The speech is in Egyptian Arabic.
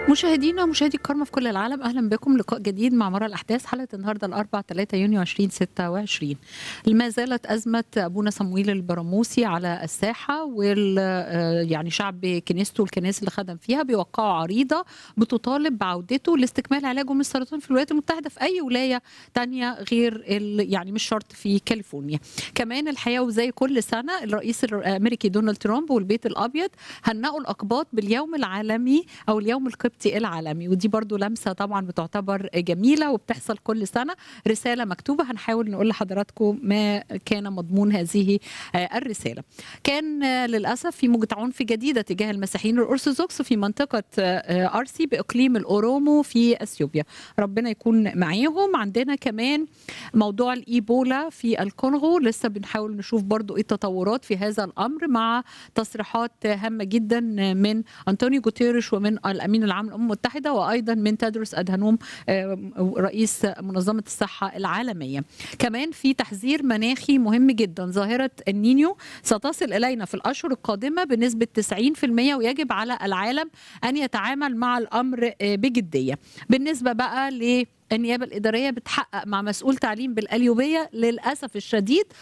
مشاهدينا ومشاهدي الكرامة في كل العالم أهلا بكم لقاء جديد مع مرة الأحداث حلقة النهاردة الأربع 3 يونيو 2026 ما زالت أزمة أبونا صمويل البراموسي على الساحة وال يعني شعب كنيسته والكنائس اللي خدم فيها بيوقعوا عريضة بتطالب بعودته لاستكمال علاجه من السرطان في الولايات المتحدة في أي ولاية تانية غير ال- يعني مش شرط في كاليفورنيا كمان الحقيقة وزي كل سنة الرئيس الأمريكي دونالد ترامب والبيت الأبيض هنأوا الأقباط باليوم العالمي أو اليوم القبطي العالمي ودي برضو لمسة طبعا بتعتبر جميلة وبتحصل كل سنة رسالة مكتوبة هنحاول نقول لحضراتكم ما كان مضمون هذه آه، الرسالة كان آه، للأسف في موجة عنف جديدة تجاه المسيحيين الأرثوذكس في منطقة آه، أرسي بإقليم الأورومو في أثيوبيا ربنا يكون معاهم عندنا كمان موضوع الإيبولا في الكونغو لسه بنحاول نشوف برضو إيه التطورات في هذا الأمر مع تصريحات هامة جدا من أنطونيو جوتيريش ومن الأمين العام للأمم المتحدة وأيضا من تدرس أدهنوم آه، رئيس منظمة الصحة العالمية كمان في تحذير مناخي مهم جدا ظاهرة النينيو ستصل إلينا في الأشهر القادمة بنسبة 90% ويجب على العالم أن يتعامل مع الأمر آه، بجدية بالنسبة بقى ل النيابة الإدارية بتحقق مع مسؤول تعليم بالقليوبية للأسف الشديد